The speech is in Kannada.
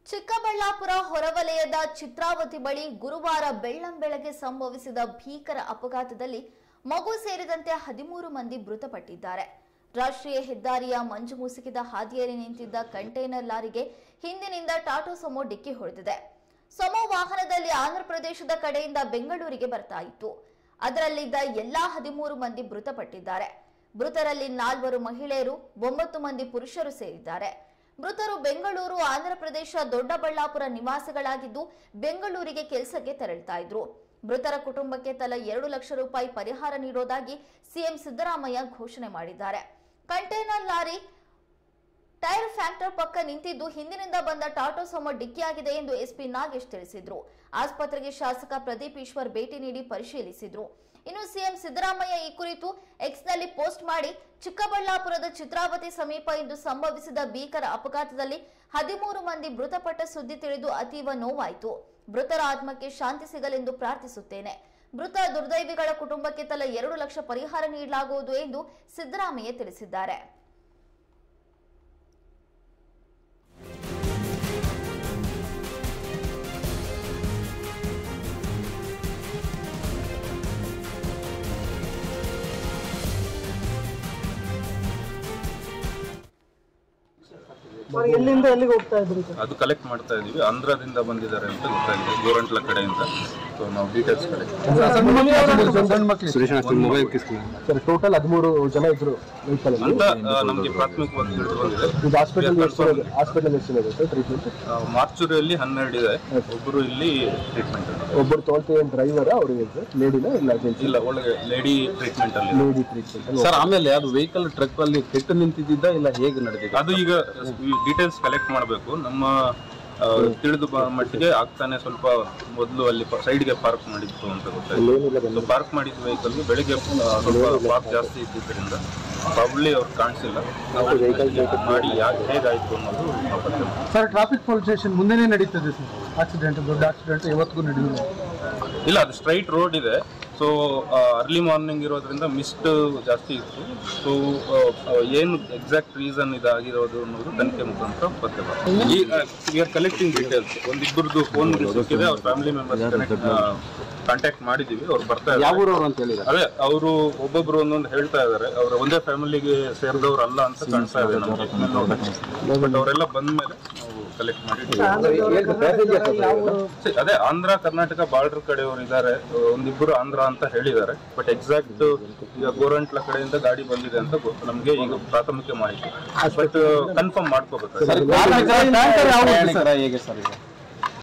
ಚಿಕ್ಕಬಳ್ಳಾಪುರ ಹೊರವಲಯದ ಚಿತ್ರಾವತಿ ಬಳಿ ಗುರುವಾರ ಬೆಳ್ಳಂಬೆಳಗ್ಗೆ ಸಂಭವಿಸಿದ ಭೀಕರ ಅಪಘಾತದಲ್ಲಿ ಮಗು ಸೇರಿದಂತೆ ಹದಿಮೂರು ಮಂದಿ ಮೃತಪಟ್ಟಿದ್ದಾರೆ ರಾಷ್ಟ್ರೀಯ ಹೆದ್ದಾರಿಯ ಮಂಜು ಮುಸುಕಿದ ಹಾದಿಯಲ್ಲಿ ನಿಂತಿದ್ದ ಕಂಟೈನರ್ ಲಾರಿಗೆ ಹಿಂದಿನಿಂದ ಟಾಟೋ ಸಮೋ ಡಿಕ್ಕಿ ಹೊಡೆದಿದೆ ಸಮೋ ವಾಹನದಲ್ಲಿ ಆಂಧ್ರಪ್ರದೇಶದ ಕಡೆಯಿಂದ ಬೆಂಗಳೂರಿಗೆ ಬರ್ತಾ ಇತ್ತು ಅದರಲ್ಲಿದ್ದ ಎಲ್ಲಾ ಹದಿಮೂರು ಮಂದಿ ಮೃತಪಟ್ಟಿದ್ದಾರೆ ಮೃತರಲ್ಲಿ ನಾಲ್ವರು ಮಹಿಳೆಯರು ಒಂಬತ್ತು ಮಂದಿ ಪುರುಷರು ಸೇರಿದ್ದಾರೆ ಮೃತರು ಬೆಂಗಳೂರು ಆಂಧ್ರಪ್ರದೇಶ ದೊಡ್ಡಬಳ್ಳಾಪುರ ನಿವಾಸಿಗಳಾಗಿದ್ದು ಬೆಂಗಳೂರಿಗೆ ಕೆಲಸಕ್ಕೆ ತೆರಳ್ತಾ ಇದ್ರು ಮೃತರ ಕುಟುಂಬಕ್ಕೆ ತಲಾ ಎರಡು ಲಕ್ಷ ರೂಪಾಯಿ ಪರಿಹಾರ ನೀಡೋದಾಗಿ ಸಿಎಂ ಸಿದ್ದರಾಮಯ್ಯ ಘೋಷಣೆ ಮಾಡಿದ್ದಾರೆ ಕಂಟೈನರ್ ಲಾರಿ ಟೈರ್ ಫ್ಯಾಕ್ಟರ್ ಪಕ್ಕ ನಿಂತಿದ್ದು ಹಿಂದಿನಿಂದ ಬಂದ ಟಾಟೋ ಸೋಮ ಡಿಕ್ಕಿಯಾಗಿದೆ ಎಂದು ಎಸ್ಪಿ ನಾಗೇಶ್ ತಿಳಿಸಿದ್ರು ಆಸ್ಪತ್ರೆಗೆ ಶಾಸಕ ಪ್ರದೀಪ್ ಈಶ್ವರ್ ಭೇಟಿ ನೀಡಿ ಪರಿಶೀಲಿಸಿದ್ರು ಇನ್ನು ಸಿಎಂ ಸಿದ್ದರಾಮಯ್ಯ ಈ ಕುರಿತು ಎಕ್ಸ್ ನಲ್ಲಿ ಪೋಸ್ಟ್ ಮಾಡಿ ಚಿಕ್ಕಬಳ್ಳಾಪುರದ ಚಿತ್ರಾವತಿ ಸಮೀಪ ಇಂದು ಸಂಭವಿಸಿದ ಭೀಕರ ಅಪಘಾತದಲ್ಲಿ ಹದಿಮೂರು ಮಂದಿ ಮೃತಪಟ್ಟ ಸುದ್ದಿ ತಿಳಿದು ಅತೀವ ನೋವಾಯಿತು ಮೃತರ ಆತ್ಮಕ್ಕೆ ಶಾಂತಿ ಸಿಗಲೆಂದು ಪ್ರಾರ್ಥಿಸುತ್ತೇನೆ ಮೃತ ದುರ್ದೈವಿಗಳ ಕುಟುಂಬಕ್ಕೆ ತಲಾ ಎರಡು ಲಕ್ಷ ಪರಿಹಾರ ನೀಡಲಾಗುವುದು ಎಂದು ಸಿದ್ದರಾಮಯ್ಯ ತಿಳಿಸಿದ್ದಾರೆ ಸರ್ ಎಲ್ಲಿಂದ ಎಲ್ಲಿಗೆ ಹೋಗ್ತಾ ಇದ್ರಿ ಸರ್ ಅದು ಕಲೆಕ್ಟ್ ಮಾಡ್ತಾ ಇದೀವಿ ಆಂಧ್ರದಿಂದ ಬಂದಿದ್ದಾರೆ ಅಂತ ಗೊತ್ತಾಗಿದೆ ಗೋರಂಟ್ಲ ಕಡೆಯಿಂದ ಸೊ ನಾವು ಡೀಟೇಲ್ಸ್ ಕಲೆಕ್ಟ್ ಸರ್ ಟೋಟಲ್ ಹದಿಮೂರು ಜನ ಇದ್ರು ವೆಹಿಕಲ್ ಅಲ್ಲಿ ಅಂತ ಆ, ನಮ್ಗೆ ಪ್ರಾಥಮಿಕವಾಗಿ ತಿಳಿದು ಬಂದಿದೆ ಇದು ಹಾಸ್ಪಿಟಲ್ ಎಷ್ಟು ಹಾಸ್ಪಿಟಲ್ ಎಷ್ಟಿದೆ ಸರ್ ಟ್ರೀಟ್ಮೆಂಟ್ ಆ, ಮಾರ್ಚುರಿಯಲ್ಲಿ ಹನ್ನೆರಡು ಇದೆ ಒಬ್ಬರು ಇಲ್ಲಿ ಟ್ರೀಟ್ಮೆಂಟ್ ಒಬ್ಬರು ತೋಳ್ತಿ ಡ್ರೈವರ್ ಅವ್ರಿಗೆ ಸರ್ ಲೇಡಿನ ಇಲ್ಲ ಜೆಂಟ್ಸ್ ಇಲ್ಲ ಒಳಗೆ ಲೇಡಿ ಟ್ರೀಟ್ಮೆಂಟ್ ಅಲ್ಲಿ ಲೇಡಿ ಟ್ರೀಟ್ಮೆಂಟ್ ಸರ್ ಆಮೇಲೆ ಅದು ವೆಹಿಕಲ್ ಟ್ರಕ್ ಅಲ್ಲಿ ಕೆಟ್ಟು ನಿಂತಿದ್ದ ಇಲ್ಲ ಹೇಗೆ ನಡೆದಿದೆ ಅದು ಈಗ ಡೀಟೇಲ್ಸ್ ಕಲೆಕ್ಟ್ ಮಾಡಬೇಕು ನಮ್ಮ ಆ, ತಿಳಿದು ಬ- ಮಟ್ಟಿಗೆ ಆಗ್ತಾನೆ ಸ್ವಲ್ಪ ಮೊದಲು ಅಲ್ಲಿ ಸೈಡ್ಗೆ ಪಾರ್ಕ್ ಮಾಡಿತ್ತು ಅಂತ ಗೊತ್ತಾಯ್ತು ಪಾರ್ಕ್ ಮಾಡಿದ ವೆಹಿಕಲ್ ಬೆಳಿಗ್ಗೆ ಆ, ಸ್ವಲ್ಪ ಪಾರ್ಕ್ ಜಾಸ್ತಿ ಇದ್ದಿದ್ದರಿಂದ ಪ್ರಾಬ್ಲಿ ಅವ್ರು ಕಾಣಿಸಿಲ್ಲ ನಾವು ಮಾಡಿ ಯಾಕೆ ಹೇಗಾಯ್ತು ಅನ್ನೋದು ನಾವು ಪತ್ತೆ ಮಾಡ್ತೀವಿ. ಸರ್ ಟ್ರಾಫಿಕ್ ಪೊಲೀಸ್ ಸ್ಟೇಷನ್ ಮುಂದೆನೇ ನಡೀತದೆ ಸರ್ ಆಕ್ಸಿಡೆಂಟ್ ದೊಡ್ಡ ಆಕ್ಸಿಡೆಂಟ್ ಇವತ್ತಿಗೂ ನಡೆದಿಲ್ಲ ಇಲ್ಲ ಅದು ಸ್ಟ್ರೈಟ್ ರೋಡ್ ಇದೆ ಸೊ ಅರ್ಲಿ ಮಾರ್ನಿಂಗ್ ಇರೋದ್ರಿಂದ ಮಿಸ್ಟ್ ಜಾಸ್ತಿ ಇತ್ತು ಸೊ ಏನು ಎಕ್ಸಾಕ್ಟ್ ರೀಸನ್ ಇದಾಗಿರೋದು ಅನ್ನೋದು ತನಿಖೆ ಮುಖಾಂತರ ಪತ್ತೆ ಮಾಡ್ತೀವಿ ಈ ವಿ ಆರ್ ಕಲೆಕ್ಟಿಂಗ್ ಡೀಟೇಲ್ಸ್ ಒಂದಿಬ್ಬರದು ಫೋನ್ ಸಿಕ್ಕಿದೆ ಅವ್ರ ಫ್ಯಾಮಿಲಿ ಮೆಂಬರ್ಸ್ ಕನೆಕ್ಟ್ ಕಾಂಟ್ಯಾಕ್ಟ್ ಮಾಡಿದೀವಿ ಅವ್ರು ಬರ್ತಾ ಯಾವ ಇದ್ದಾರೆ ಊರವ್ರು ಅಂತ ಹೇಳಿದ್ರೆ ಅದೇ ಅವರು ಒಬ್ಬೊಬ್ರು ಒಂದೊಂದು ಹೇಳ್ತಾ ಇದ್ದಾರೆ ಅವ್ರ ಒಂದೇ ಫ್ಯಾಮಿಲಿಗೆ ಸೇರಿದವರು ಅಲ್ಲ ಅಂತ ಕಾಣಿಸ್ತಾ ಇದೆ ನಮಗೆ ಬಟ್ ಅವರೆಲ್ಲ ಬಂದ್ಮೇಲೆ ನಾವು ಕಲೆಕ್ಟ್ ಮಾಡಿ ಸರಿ, ಅದೇ ಆಂಧ್ರ ಕರ್ನಾಟಕ ಬಾರ್ಡರ್ ಕಡೆಯವರು ಇದ್ದಾರೆ ಒಂದಿಬ್ಬರು ಆಂಧ್ರ ಅಂತ ಹೇಳಿದ್ದಾರೆ ಬಟ್ ಎಕ್ಸಾಕ್ಟ್ ಈಗ ಗೋರಂಟ್ಲ ಕಡೆಯಿಂದ ಗಾಡಿ ಬಂದಿದೆ ಅಂತ ಗೊ- ನಮ್ಗೆ ಈಗ ಪ್ರಾಥಮಿಕ ಮಾಹಿತಿ ಬಟ್ ಕನ್ಫರ್ಮ್ ಮಾಡ್ಕೋಬೇಕು ಪ್ರಯಾಣಿಕರ ಹೇಗೆ ಸರ್ ಈಗ